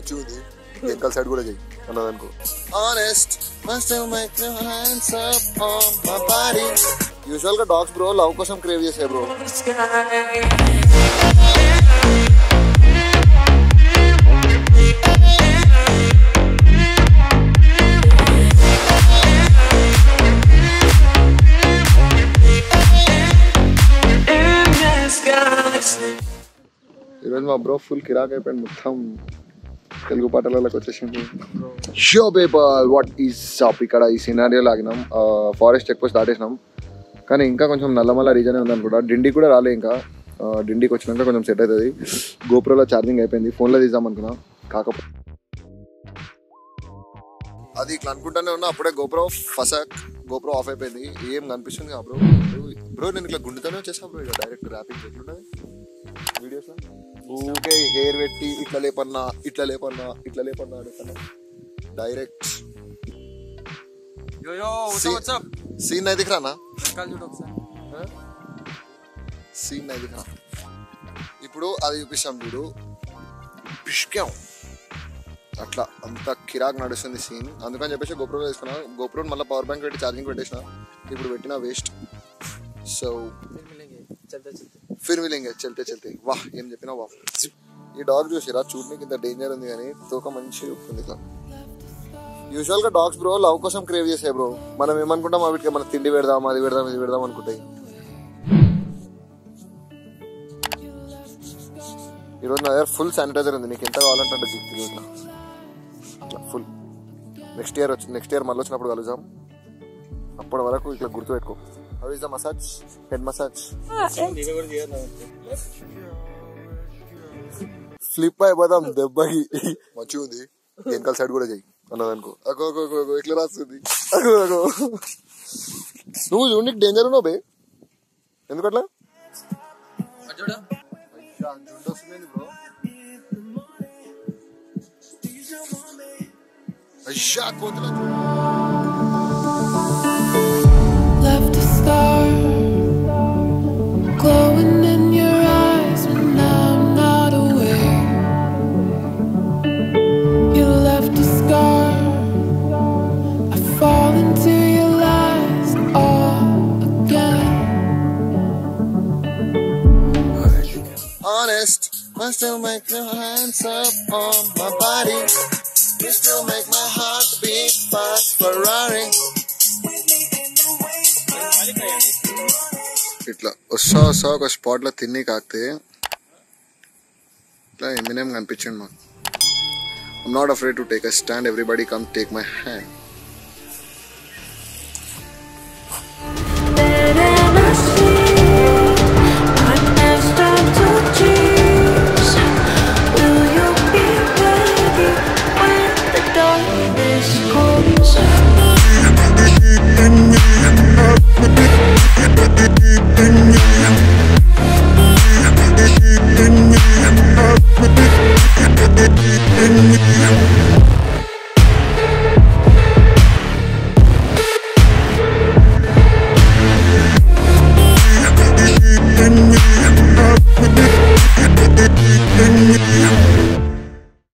మంచిగా ఉంది వెనకాల సైడ్ కూడా చెయ్యి అన్నది అనుకో ఆనెస్ట్ యూజువల్ గా డాగ్స్ బ్రో లవ్ కోసం క్రేవ్ చేసాయి బ్రో ఈరోజు మా బ్రో ఫుల్ కిరాక్ అయిపోయింది మొత్తం తెలుగు పాటలలోకి వచ్చేసింది షో పేపర్ వాట్ ఈస్ అప్ ఇక్కడ ఈ సినారియో లాగినాం ఫారెస్ట్ చెక్ పోస్ట్ దాటేసినాం కానీ ఇంకా కొంచెం నల్లమల్ల రీజనే ఉంది అనుకుంటా డిండి కూడా రాలే ఇంకా ఆ, డిండికి వచ్చినాక కొంచెం సెట్ అవుతుంది గోప్రోలో ఛార్జింగ్ అయిపోయింది ఫోన్లో తీద్దాం అనుకున్నా కాకపోతే అది ఇట్లా అనుకుంటానే ఉన్నా అప్పుడే గోప్రో ఫసక్ గోప్రో ఆఫ్ అయిపోయింది ఏం కనిపిస్తుంది ఆ బ్రో బ్రో నేను ఇట్లా గుండెతోనే వచ్చేసా బ్రో ఇక డైరెక్ట్ ర్యాపింగ్ ఎట్లుంటుంది వీడియోస్ ఊకే హెయిర్ పెట్టి ఇట్లా లేపన్నా ఇట్లా లేపన్నా ఇట్లా లేపన్నా అనుకున్నా direct yo yo See- what's up scene नहीं दिख रहा ना कल जुड़ो ఒకసారి సీన్ नहीं दिख रहा ఇప్పుడు అది చూపిస్తాం చూడు పిష్కాం అట్లా అంత కిరాక్ నడుస్తుంది సీన్ అందుకని చెప్పేసి గోప్రో తీసుకున్నా గోప్రో మళ్ళీ పవర్ బ్యాంక్ పెట్టి ఛార్జింగ్ పెట్టేసిన ఇప్పుడు పెట్టిన వేస్ట్ సో फिर मिलेंगे चलते चलते ఫిర్ మిలింగ్ చల్తే చల్తే వాహ్ ఏం చెప్పినా వాహ్ ఈ డాగ్ చూసిరా చూడడానికి ఇంత డేంజర్ ఉంది కానీ తోక మంచి ఉంది ఇట్లా యూజువల్ గా డాగ్స్ బ్రో లవ్ కోసం క్రేవ్ చేసాయి బ్రో మనం ఏమనుకుంటాం వీటికి మన తిండి పెడదాం అది పెడదాం ఇది పెడదాం అనుకుంటాయి ఈరోజు నా దగ్గర ఫుల్ శానిటైజర్ ఉంది నీకు ఎంత కావాలంటే అంత జిక్కి ఇట్లా ఇట్లా ఫుల్ నెక్స్ట్ ఇయర్ వచ్చి నెక్స్ట్ ఇయర్ మళ్ళీ వచ్చినప్పుడు కలుద్దాం అప్పటి వరకు ఇట్లా గుర్తు పెట్టుకో how is the massage head massage sleep అయిపోదాం దెబ్బకి మంచిగా ఉంది వెనకాల సైడ్ కూడా చెయ్యి అన్నది అనుకో అగో అగో అగో అగో ఇట్లా రాస్తుంది అగో అగో నువ్వు చూడనికి డేంజర్ ఉన్నావు బే ఎందుకట్లా చూడు అయ్యా జుట్టు వస్తుంది బ్రో అయ్యా కోతుల left a star glowing in your eyes when I'm not aware. You left a scar. I fall into your lies all again. honest. I still make your hands up on my body. You still make my heart beat fast Ferrari. ఇట్లా వస్తా వస్తా ఒక spot లో తిని కాకితే ఇట్లా Eminem కనిపించండి మాకు I'm not afraid to take a stand everybody come take my hand